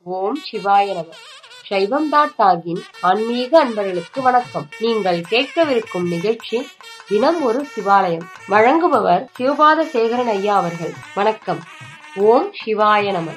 ஓம் சிவாய நம சைவம் டாட் டாகின் ஆன்மீக அன்பர்களுக்கு வணக்கம் நீங்கள் கேட்கவிருக்கும் நிகழ்ச்சி தினம் ஒரு சிவாலயம் வழங்குபவர் சிவபாத சேகரன் ஐயா அவர்கள் வணக்கம் ஓம் சிவாய நம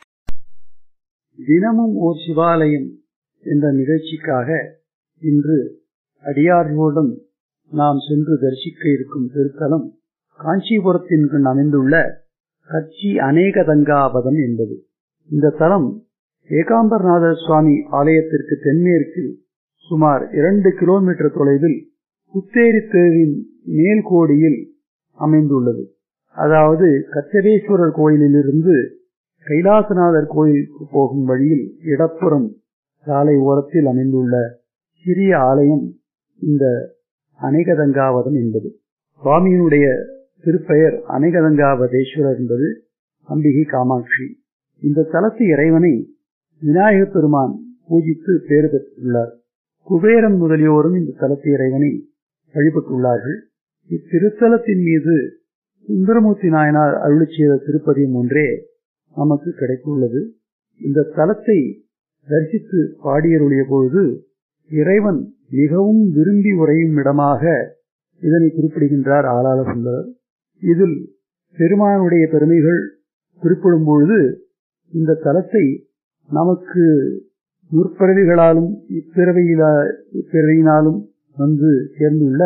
தினமும் ஓர் சிவாலயம் என்ற நிகழ்ச்சிக்காக இன்று அடியார்களுடன் நாம் சென்று தரிசிக்க இருக்கும் திருத்தலம் காஞ்சிபுரத்தின் கண் அமைந்துள்ள கட்சி அநேகதங்காபதம் என்பது இந்த தலம் ஏகாம்பரநாதர் சுவாமி ஆலயத்திற்கு தென்மேற்கில் சுமார் இரண்டு கிலோமீட்டர் தொலைவில் புத்தேரி தேரின் மேல்கோடியில் அமைந்துள்ளது அதாவது கச்சதேஸ்வரர் கோயிலிலிருந்து கைலாசநாதர் கோயிலுக்கு போகும் வழியில் இடப்புறம் சாலை ஓரத்தில் அமைந்துள்ள சிறிய ஆலயம் இந்த அநேகதங்காவதம் என்பது சுவாமியினுடைய திருப்பெயர் அநேகதங்காவதேஸ்வரர் என்பது அம்பிகை காமாட்சி இந்த தலத்து இறைவனை விநாயகப் பெருமான் பூஜித்து பேறு பெற்றுள்ளார் குபேரன் முதலியோரும் இந்த தலத்து இறைவனை வழிபட்டுள்ளார்கள் இத்திருத்தலத்தின் மீது சுந்தரமூர்த்தி நாயனார் அருளி செய்த திருப்பதியும் ஒன்றே நமக்கு கிடைத்துள்ளது இந்த தலத்தை தரிசித்து பாடியருளிய பொழுது இறைவன் மிகவும் விரும்பி உரையும் இடமாக இதனை குறிப்பிடுகின்றார் ஆளாள சுந்தரர் இதில் பெருமானுடைய பெருமைகள் குறிப்பிடும் பொழுது இந்த தலத்தை நமக்கு முற்பிறவிகளாலும் இப்பிறவையில இப்பிறவியினாலும் வந்து சேர்ந்துள்ள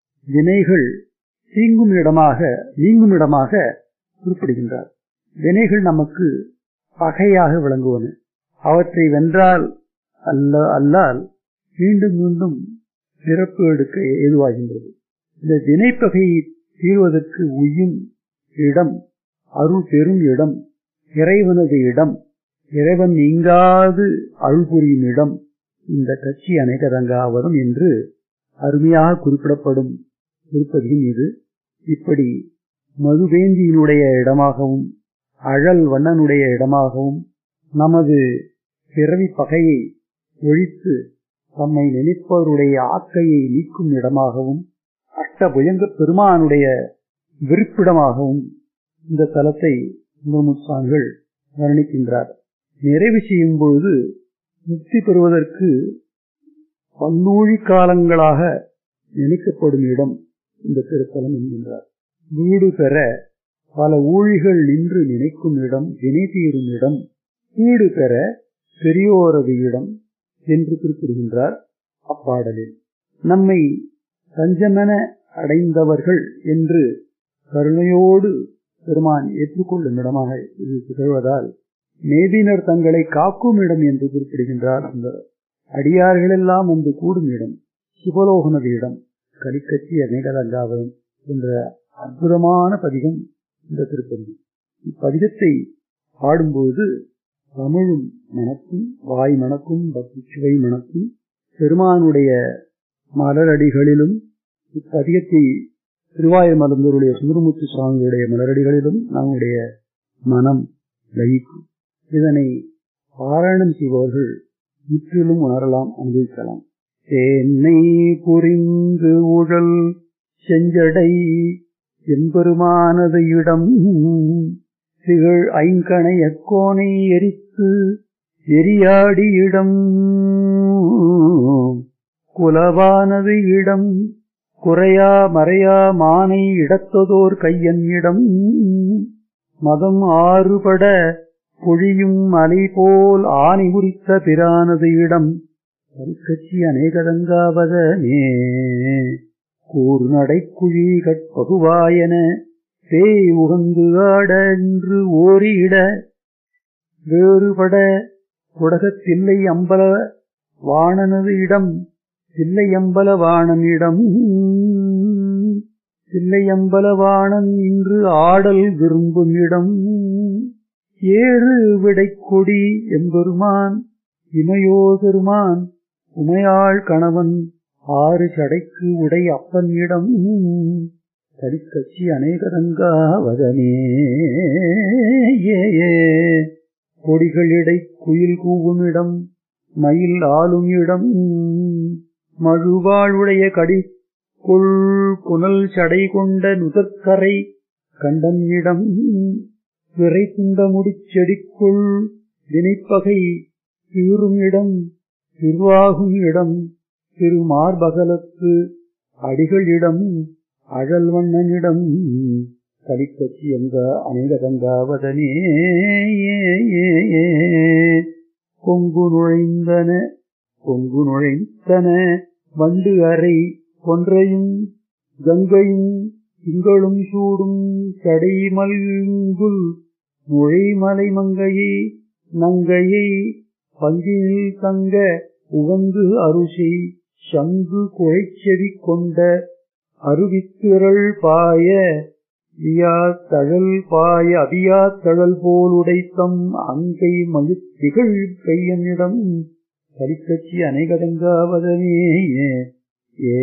வினைகள் தீங்கும் இடமாக நீங்கும் இடமாக குறிப்பிடுகின்றார் வினைகள் நமக்கு பகையாக விளங்குவன அவற்றை வென்றால் அல்ல அல்லால் மீண்டும் மீண்டும் பிறப்பு எடுக்க ஏதுவாகின்றது இந்த வினைப்பகையை தீர்வதற்கு உய்யும் இடம் அருள் பெறும் இடம் இறைவனது இடம் இறைவன் நீங்காது அருள் புரியும் இடம் இந்த கட்சி அநேகதங்காவதம் என்று அருமையாக குறிப்பிடப்படும் திருப்பதியும் இது இப்படி மதுவேந்தியினுடைய இடமாகவும் அழல் வண்ணனுடைய இடமாகவும் நமது பிறவி பகையை ஒழித்து தம்மை நினைப்பவருடைய ஆக்கையை நீக்கும் இடமாகவும் அஷ்டபுயங்க பெருமானுடைய விருப்பிடமாகவும் இந்த தலத்தை சுந்தரமுசாமிகள் வர்ணிக்கின்றார் நிறைவு செய்யும் பொழுது முக்தி பெறுவதற்கு பன்னூழி காலங்களாக நினைக்கப்படும் இடம் இந்த திருத்தலம் என்கின்றார் வீடு பெற பல ஊழிகள் நின்று நினைக்கும் இடம் வினை தீரும் இடம் வீடு பெற பெரியோரது இடம் என்று குறிப்பிடுகின்றார் அப்பாடலில் நம்மை தஞ்சமென அடைந்தவர்கள் என்று கருணையோடு பெருமான் ஏற்றுக்கொள்ளும் இடமாக இது திகழ்வதால் மேதினர் தங்களை காக்கும் இடம் என்று குறிப்பிடுகின்றார் அந்த அடியார்களெல்லாம் வந்து கூடும் இடம் சிவலோகனது இடம் கலிக்கட்சி அநேகதங்காவதம் என்ற அற்புதமான பதிகம் இந்த திருப்பதி இப்பதிகத்தை பாடும்போது தமிழும் மணக்கும் வாய் மணக்கும் பக்தி சுவை மணக்கும் பெருமானுடைய மலரடிகளிலும் இப்பதிகத்தை திருவாயூர் மலர்ந்தவருடைய சுந்தரமூர்த்தி சுவாமிகளுடைய மலரடிகளிலும் நம்முடைய மனம் லயிக்கும் இதனை பாராயணம் செய்பவர்கள் முற்றிலும் உணரலாம் அனுபவிக்கலாம் தேன்னை புரிந்து உழல் செஞ்சடை எம்பெருமானது இடம் திகழ் ஐங்கணைய கோனை எரித்து எரியாடி இடம் குலவானது இடம் குறையா மறையா மானை இடத்ததோர் கையன் இடம் மதம் ஆறுபட பொழியும் மலை போல் ஆணி உரித்த பிரானது இடம் கற்கட்சி அநேகதங்காவதனே கூறு நடைக்குழி கட்பகுவாயன பேய் உகந்து ஆட என்று ஓரியிட வேறுபட உடகத்தில்லை அம்பல வாணனது இடம் தில்லையம்பல வாணனிடம் தில்லையம்பலவாணன் இன்று ஆடல் விரும்பும் இடம் ஏறு விடைக்கொடி எம்பெருமான் இமையோ பெருமான் உமையாள் கணவன் ஆறு சடைக்கு உடை அப்பன் இடம் கடிக்கட்சி அநேகதங்காவதனே ஏ கொடிகளிடை குயில் கூவும் இடம் மயில் ஆளும் இடம் மழுவாளுடைய கடி கொள் புனல் சடை கொண்ட நுதற்கரை கண்டன் இடம் விரை துண்ட முடிச்செடிக்குள் வினைப்பகை தீரும் இடம் திருவாகும் இடம் திருமார்பகலத்து அடிகளிடம் அழல் வண்ணனிடம் கலிக்கச்சி எங்க அநேகதங்காவதனே கொங்கு நுழைந்தன கொங்கு நுழைந்தன வண்டு அறை கொன்றையும் கங்கையும் திங்களும் சூடும் சடைமல்குல் நுழைமலை மங்கையை நங்கையை பங்கினில் தங்க உகந்து அருசி சங்கு குழைச்செவி கொண்ட அருவித்திரள் பாய தழல் பாய அபியா தழல் போல் உடைத்தம் அங்கை மழுத்திகள் கையனிடம் கரிக்கச்சி அனைகதங்காவதனே ஏ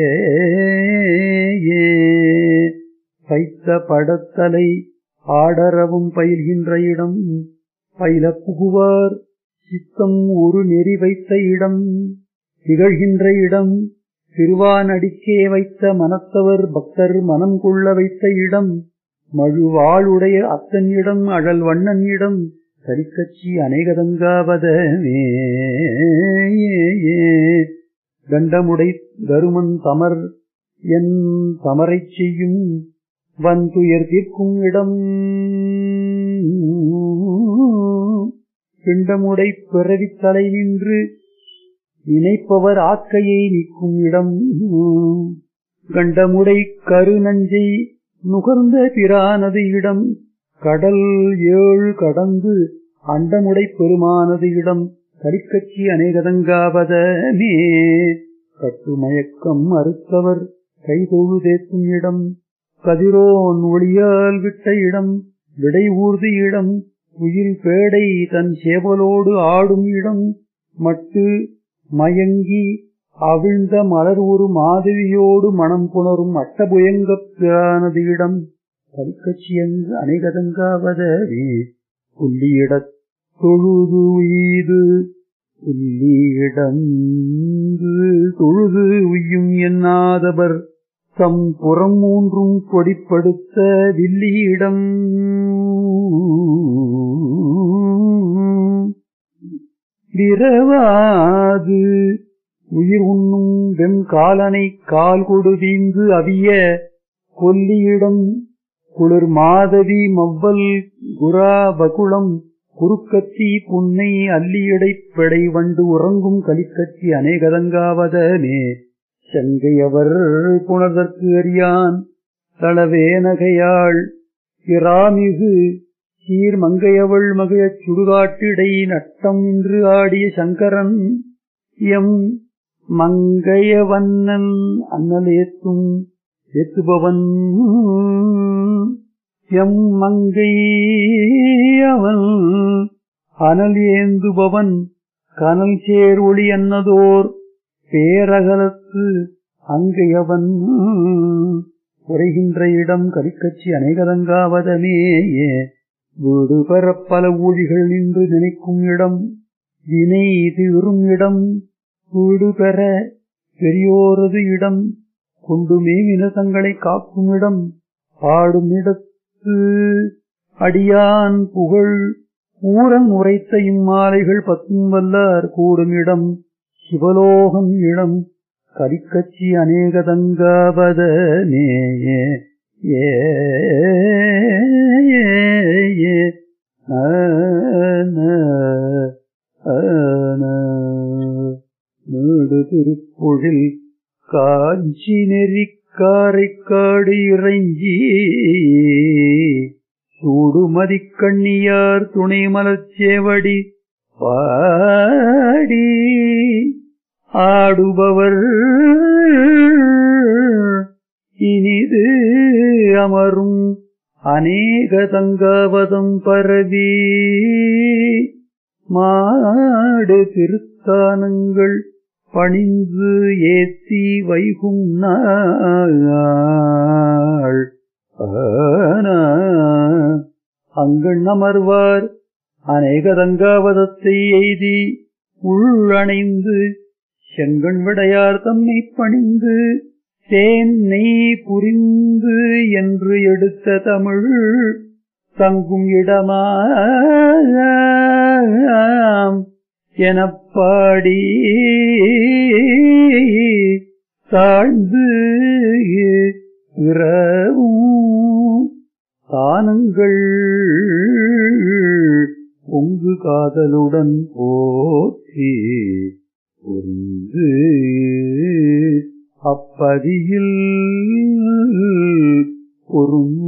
பைத்த படத்தலை ஆடரவும் பயில்கின்ற இடம் பயில புகுவார் சித்தம் ஒரு நெறி வைத்த இடம் திகழ்கின்ற இடம் திருவானடிக்கே வைத்த மனத்தவர் பக்தர் மனம் கொள்ள வைத்த இடம் மழுவாளுடைய அத்தன் இடம் அழல் வண்ணன் இடம் கரிக்கச்சி அநேகதங்காவதமே தண்டமுடை தருமன் தமர் என் தமரைச் செய்யும் வந்துயர் தீர்க்கும் இடம் பிண்டமுடை பிறவித் தலை நின்று நினைப்பவர் ஆக்கையை நிற்கும் இடம் கண்டமுடை கரு நஞ்சை நுகர்ந்த பிரானது இடம் கடல் ஏழு கடந்து அண்டமுடை பெருமானது இடம் கரிக்கச்சி அநேகதங்காவதமே கட்டுமயக்கம் அறுத்தவர் கைதொழு தேக்கும் இடம் கதிரோன் ஒளியால் விட்ட இடம் விடை ஊர்தி இடம் உயிர் பேடை தன் சேவலோடு ஆடும் இடம் மட்டு மயங்கி அவிழ்ந்த மலர் ஒரு மாதவியோடு மனம் புணரும் அட்டபுயங்கப் பிரானது இடம் கல்கட்சியங்கு அனைகதங்காவதவே புள்ளியிடத் தொழுது உய்து புள்ளியிடம் தொழுது உய்யும் எண்ணாதவர் தம் புறம் மூன்றும் கொடிப்படுத்த வில்லியிடம் விரவாது உயிர் உண்ணும் வெண்காலனை கால் கொடுதீந்து அவிய கொல்லியிடம் குளிர் மாதவி மவ்வல் குரா பகுளம் குறுக்கத்தி புன்னை அல்லியடைப் பெடை வண்டு உறங்கும் கலிக்கத்தி அநேகதங்காவதனே செங்கையவர் புணர்தற்கு அறியான் தளவே நகையாள் இராமிகு சீர் மங்கையவள் மகிழச் சுடுகாட்டிடை நட்டம் இன்று ஆடிய சங்கரன் எம் மங்கையவண்ணன் அண்ணல் ஏத்தும் ஏத்துபவன் எம் மங்கை அவன் அனல் ஏந்துபவன் கனல் சேர் ஒளி அன்னதோர் பேரகலத்து அங்கையவன் குறைகின்ற இடம் கரிக்கச்சி அநேகதங்காவதனேயே வீடு பெற பல ஊழிகள் நின்று நினைக்கும் இடம் வினை தீரும் இடம் வீடு பெற பெரியோரது இடம் கொண்டு மேவின தங்களை காக்கும் இடம் பாடும் இடத்து அடியான் புகழ் ஊரன் உரைத்த இம்மாலைகள் பத்தும் வல்லார் கூடும் இடம் சிவலோகம் இடம் கரிக்கச்சி அநேகதங்காவதனே ஏ நீடு திருப்பொழில் காஞ்சி நெறிக்காரைக்காடு இறைஞ்சி சூடுமதி கண்ணியார் துணை மலச்சேவடி பாடி ஆடுபவர் இனிது அமரும் அநேக தங்காவதம் பரவி மாடு திருத்தானங்கள் பணிந்து ஏத்தி வைகும் நாள் அங்கண் அமர்வார் அநேக தங்காவதத்தை எய்தி உள்ளணைந்து செங்கண் விடையார் தம்மை பணிந்து தேன் நெய் புரிந்து என்று எடுத்த தமிழ் தங்கும் இடமாக எனப்பாடி தாழ்ந்து இரவும் தானங்கள் பொங்கு காதலுடன் போற்றி ஒன்று அப்பதியில் பொருந்த